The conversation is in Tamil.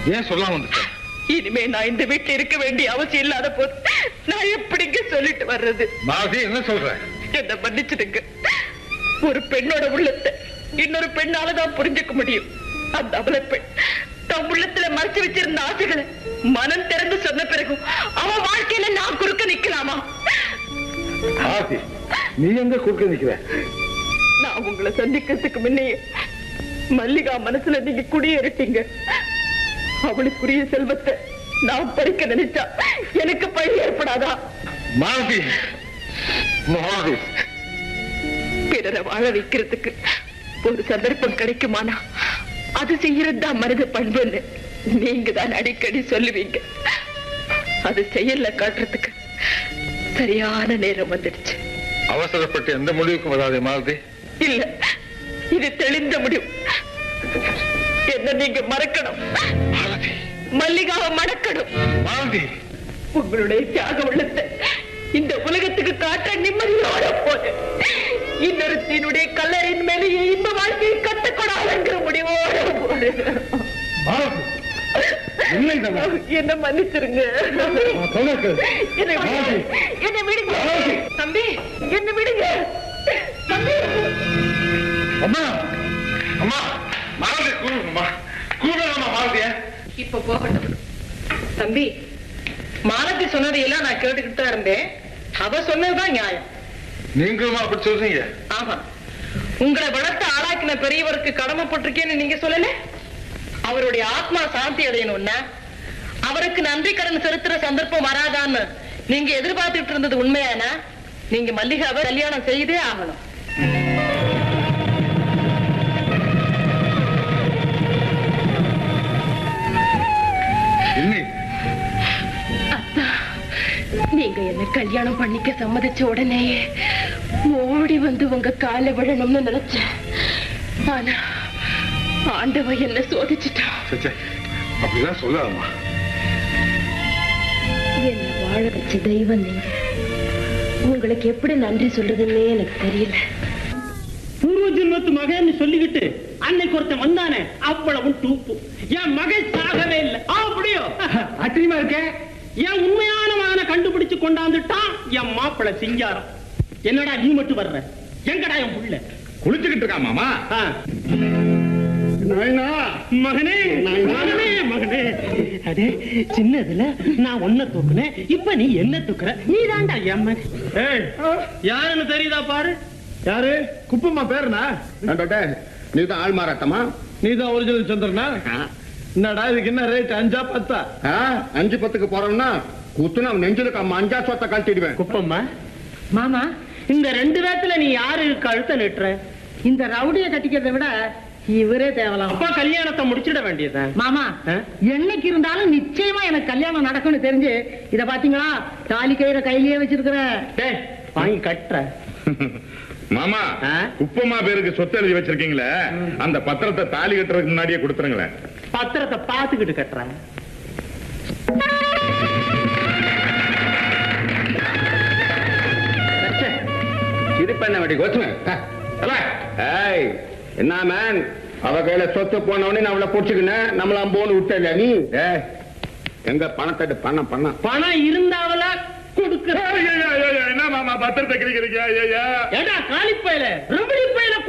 ஏன் சொல்லாம வந்துட்ட இனிமே நான் இந்த வீட்டுல இருக்க வேண்டிய அவசியம் இல்லாத போது நான் எப்படிங்க சொல்லிட்டு வர்றது பாரதி என்ன சொல்ற என்ன மன்னிச்சிடுங்க ஒரு பெண்ணோட உள்ளத்தை இன்னொரு பெண்ணாலதான் புரிஞ்சுக்க முடியும் அந்த அவல பெண் தன் உள்ளத்துல மறைச்சு வச்சிருந்த ஆசைகளை மனம் திறந்து சொன்ன பிறகு அவன் வாழ்க்கையில நான் குறுக்க நிக்கலாமா பாரதி நீ எங்க குறுக்க நிக்கிற நான் உங்களை சந்திக்கிறதுக்கு முன்னையே மல்லிகா மனசுல நீங்க குடியேறிட்டீங்க அவளுக்குரிய செல்வத்தை நான் பறிக்க நினைச்சா எனக்கு பழி ஏற்படாதா மாலதி மாலதி பிறரை வாழ வைக்கிறதுக்கு ஒரு சந்தர்ப்பம் கிடைக்குமானா அது செய்யறதுதான் மனித பண்புன்னு நீங்க தான் அடிக்கடி சொல்லுவீங்க அது செயல்ல காட்டுறதுக்கு சரியான நேரம் வந்துடுச்சு அவசரப்பட்டு எந்த முடிவுக்கும் வராதே மாலதி இல்ல இது தெளிந்த முடிவு என்ன நீங்க மறக்கணும் மாலதி மல்லிகாவை மணக்கணும் மாலதி உங்களுடைய தியாக உள்ளத்தை இந்த உலகத்துக்கு காட்ட நிம்மதியோட போது இன்னொருத்தினுடைய கல்லறையின் மேலேயே இன்ப வாழ்க்கையை கட்டக்கூடாதுங்கிற முடிவோட போது மாலதி இல்லை இதெல்லாம். என்ன மன்னிச்சிருங்க நான் சொல்றேன் கேளு. என்னை விடுங்க. என்னை விடுங்க தம்பி என்ன விடுங்க தம்பி அம்மா அம்மா மாலதி கூறுங்கம்மா கூறுங்கம்மா மாலதிய இப்ப போகட்டும் தம்பி மாலதி சொன்னதையெல்லாம் நான் கேட்டுக்கிட்டு தான் இருந்தேன் அவ சொன்னதுதான் நியாயம் நீங்களுமா அப்படி சொல்றீங்க ஆமா உங்களை வளர்த்து ஆளாக்கின பெரியவருக்கு கடமைப்பட்டிருக்கேன்னு நீங்க சொல்லல அவருடைய ஆத்மா சாந்தி அடையணும்னா அவருக்கு நன்றி கடன் செலுத்துற சந்தர்ப்பம் வராதான்னு நீங்க எதிர்பார்த்துட்டு இருந்தது உண்மையானா நீங்க மல்லிகாவை கல்யாணம் செய்தே ஆகணும் இன்னி நீங்க என்ன கல்யாணம் பண்ணிக்க சம்மதிச்ச உடனே ஓடி வந்து உங்க கால விழணும்னு நினைச்சேன் ஆனா ஆண்டவ என்ன சோதிச்சுட்டான் சச்சே அப்படிதான் சொல்லாதம்மா என்ன வாழ வச்ச தெய்வம் நீங்க உங்களுக்கு எப்படி நன்றி சொல்றதுன்னே எனக்கு தெரியல பூர்வ ஜென்மத்து மகன்னு சொல்லிக்கிட்டு அன்னைக்கு ஒருத்தன் வந்தானே அவ்வளவும் டூப்பு என் மகன் சாகவே இல்லை அப்படியோ ஆச்சரியமா இருக்கே என் உண்மையான மகனை கண்டுபிடிச்சு கொண்டாந்துட்டான் என் மாப்பிளை சிங்காரம் என்னடா நீ மட்டும் வர்ற எங்கடா என் புள்ள குளிச்சுக்கிட்டு இருக்கா மாமா ஆ. நாயனா மகனே மகனே மகனே அடே சின்னதுல நான் ஒன்ன தூக்குனேன் இப்ப நீ என்ன தூக்குற நீ தாண்டா என் மகன் ஏய், யாருன்னு தெரியுதா பாரு யாரு குப்பம்மா பேருனா நீ தான் ஆள் மாறாட்டமா நீ தான் ஒரிஜினல் சந்திரனா என்னடா இதுக்கு என்ன ரேட் அஞ்சா பத்தா அஞ்சு பத்துக்கு போறோம்னா குத்துனா நெஞ்சில அம்மா அஞ்சா சொத்த கழட்டிடுவேன் குப்பம்மா மாமா இந்த ரெண்டு பேத்துல நீ யாரு கழுத்த நிட்டுற இந்த ரவுடிய கட்டிக்கிறதை விட இவரே தேவலாம் அப்பா கல்யாணத்தை முடிச்சிட வேண்டியதுதான் மாமா ஆ? என்னைக்கு இருந்தாலும் நிச்சயமா எனக்கு கல்யாணம் நடக்கும்னு தெரிஞ்சு இத பாத்தீங்களா தாலி கயிற கையிலேயே வச்சிருக்கிறேன் டேய், வாங்கி கட்டுற மாமா ஆ? குப்பம்மா பேருக்கு சொத்து எழுதி வச்சிருக்கீங்களே அந்த பத்திரத்தை தாலி கட்டுறதுக்கு முன்னாடியே கொடுத்துருங்களேன் பத்திரத்தை பாத்துக்கிட்டு கட்டுறேன் சிரிப்பண்ண வேண்டி கோச்சுமே ஏய் என்ன மேன் அவ கையில சொத்து போனவனே நான் அவளை புடிச்சுக்கினேன் நம்மள அம்போன்னு விட்டல நீ ஏய் எங்க பணத்தட்டு பணம் பணம் பணம் இருந்தாவல கொடுக்குற என்ன மாமா பத்திரத்தை கிடைக்கிறீங்க ஏடா காலிப்பையில ரபடி பையில